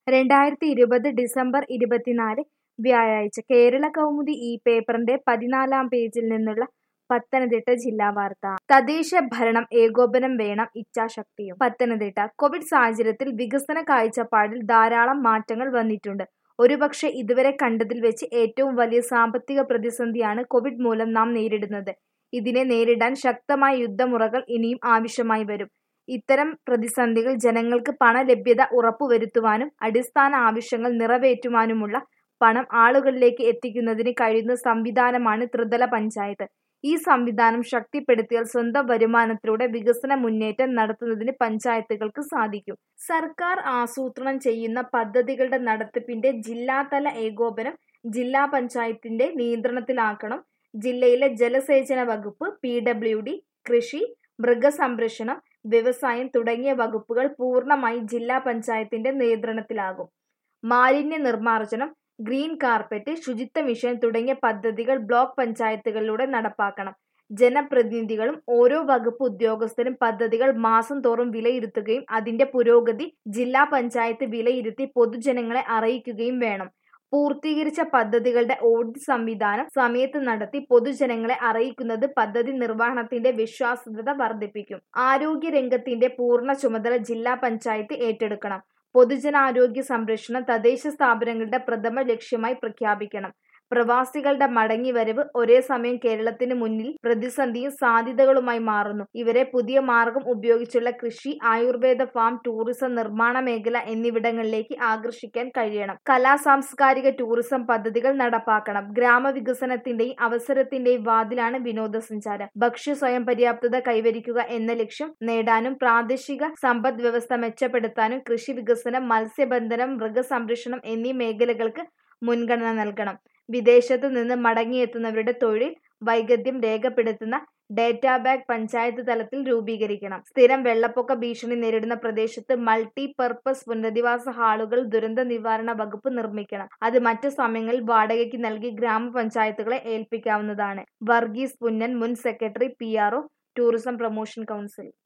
രണ്ടായിരത്തി ഇരുപത് ഡിസംബർ ഇരുപത്തിനാല് വ്യാഴാഴ്ച കേരള കൗമുദി ഈ പേപ്പറിന്റെ പതിനാലാം പേജിൽ നിന്നുള്ള പത്തനംതിട്ട ജില്ലാ വാർത്ത തദ്ദേശ ഭരണം ഏകോപനം വേണം ഇച്ഛാശക്തിയും പത്തനംതിട്ട കോവിഡ് സാഹചര്യത്തിൽ വികസന കാഴ്ചപ്പാടിൽ ധാരാളം മാറ്റങ്ങൾ വന്നിട്ടുണ്ട് ഒരുപക്ഷെ ഇതുവരെ കണ്ടതിൽ വെച്ച് ഏറ്റവും വലിയ സാമ്പത്തിക പ്രതിസന്ധിയാണ് കോവിഡ് മൂലം നാം നേരിടുന്നത് ഇതിനെ നേരിടാൻ ശക്തമായ യുദ്ധമുറകൾ ഇനിയും ആവശ്യമായി വരും ഇത്തരം പ്രതിസന്ധികൾ ജനങ്ങൾക്ക് പണലഭ്യത ഉറപ്പുവരുത്തുവാനും അടിസ്ഥാന ആവശ്യങ്ങൾ നിറവേറ്റുവാനുമുള്ള പണം ആളുകളിലേക്ക് എത്തിക്കുന്നതിന് കഴിയുന്ന സംവിധാനമാണ് ത്രിതല പഞ്ചായത്ത് ഈ സംവിധാനം ശക്തിപ്പെടുത്തിയാൽ സ്വന്തം വരുമാനത്തിലൂടെ വികസന മുന്നേറ്റം നടത്തുന്നതിന് പഞ്ചായത്തുകൾക്ക് സാധിക്കും സർക്കാർ ആസൂത്രണം ചെയ്യുന്ന പദ്ധതികളുടെ നടത്തിപ്പിന്റെ ജില്ലാതല ഏകോപനം ജില്ലാ പഞ്ചായത്തിന്റെ നിയന്ത്രണത്തിലാക്കണം ജില്ലയിലെ ജലസേചന വകുപ്പ് പി ഡബ്ല്യു ഡി കൃഷി മൃഗസംരക്ഷണം വ്യവസായം തുടങ്ങിയ വകുപ്പുകൾ പൂർണ്ണമായി ജില്ലാ പഞ്ചായത്തിന്റെ നിയന്ത്രണത്തിലാകും മാലിന്യ നിർമ്മാർജ്ജനം ഗ്രീൻ കാർപ്പറ്റ് ശുചിത്വ മിഷൻ തുടങ്ങിയ പദ്ധതികൾ ബ്ലോക്ക് പഞ്ചായത്തുകളിലൂടെ നടപ്പാക്കണം ജനപ്രതിനിധികളും ഓരോ വകുപ്പ് ഉദ്യോഗസ്ഥരും പദ്ധതികൾ മാസം തോറും വിലയിരുത്തുകയും അതിന്റെ പുരോഗതി ജില്ലാ പഞ്ചായത്ത് വിലയിരുത്തി പൊതുജനങ്ങളെ അറിയിക്കുകയും വേണം പൂർത്തീകരിച്ച പദ്ധതികളുടെ ഓഡിറ്റ് സംവിധാനം സമയത്ത് നടത്തി പൊതുജനങ്ങളെ അറിയിക്കുന്നത് പദ്ധതി നിർവഹണത്തിന്റെ വിശ്വാസ്യത വർദ്ധിപ്പിക്കും ആരോഗ്യ രംഗത്തിന്റെ പൂർണ്ണ ചുമതല ജില്ലാ പഞ്ചായത്ത് ഏറ്റെടുക്കണം പൊതുജനാരോഗ്യ സംരക്ഷണം തദ്ദേശ സ്ഥാപനങ്ങളുടെ പ്രഥമ ലക്ഷ്യമായി പ്രഖ്യാപിക്കണം പ്രവാസികളുടെ മടങ്ങിവരവ് ഒരേ സമയം കേരളത്തിന് മുന്നിൽ പ്രതിസന്ധിയും സാധ്യതകളുമായി മാറുന്നു ഇവരെ പുതിയ മാർഗം ഉപയോഗിച്ചുള്ള കൃഷി ആയുർവേദ ഫാം ടൂറിസം നിർമ്മാണ മേഖല എന്നിവിടങ്ങളിലേക്ക് ആകർഷിക്കാൻ കഴിയണം കലാ സാംസ്കാരിക ടൂറിസം പദ്ധതികൾ നടപ്പാക്കണം ഗ്രാമവികസനത്തിന്റെയും അവസരത്തിന്റെയും വാതിലാണ് വിനോദസഞ്ചാരം ഭക്ഷ്യ സ്വയം പര്യാപ്തത കൈവരിക്കുക എന്ന ലക്ഷ്യം നേടാനും പ്രാദേശിക സമ്പദ് വ്യവസ്ഥ മെച്ചപ്പെടുത്താനും കൃഷി വികസനം മത്സ്യബന്ധനം മൃഗസംരക്ഷണം എന്നീ മേഖലകൾക്ക് മുൻഗണന നൽകണം വിദേശത്തു നിന്ന് മടങ്ങിയെത്തുന്നവരുടെ തൊഴിൽ വൈഗദ്ധ്യം രേഖപ്പെടുത്തുന്ന ഡേറ്റാ ബാങ്ക് പഞ്ചായത്ത് തലത്തിൽ രൂപീകരിക്കണം സ്ഥിരം വെള്ളപ്പൊക്ക ഭീഷണി നേരിടുന്ന പ്രദേശത്ത് മൾട്ടി പർപ്പസ് പുനരധിവാസ ഹാളുകൾ ദുരന്ത നിവാരണ വകുപ്പ് നിർമ്മിക്കണം അത് മറ്റു സമയങ്ങളിൽ വാടകയ്ക്ക് നൽകി ഗ്രാമപഞ്ചായത്തുകളെ ഏൽപ്പിക്കാവുന്നതാണ് വർഗീസ് പുന്നൻ മുൻ secretary P tourism promotion council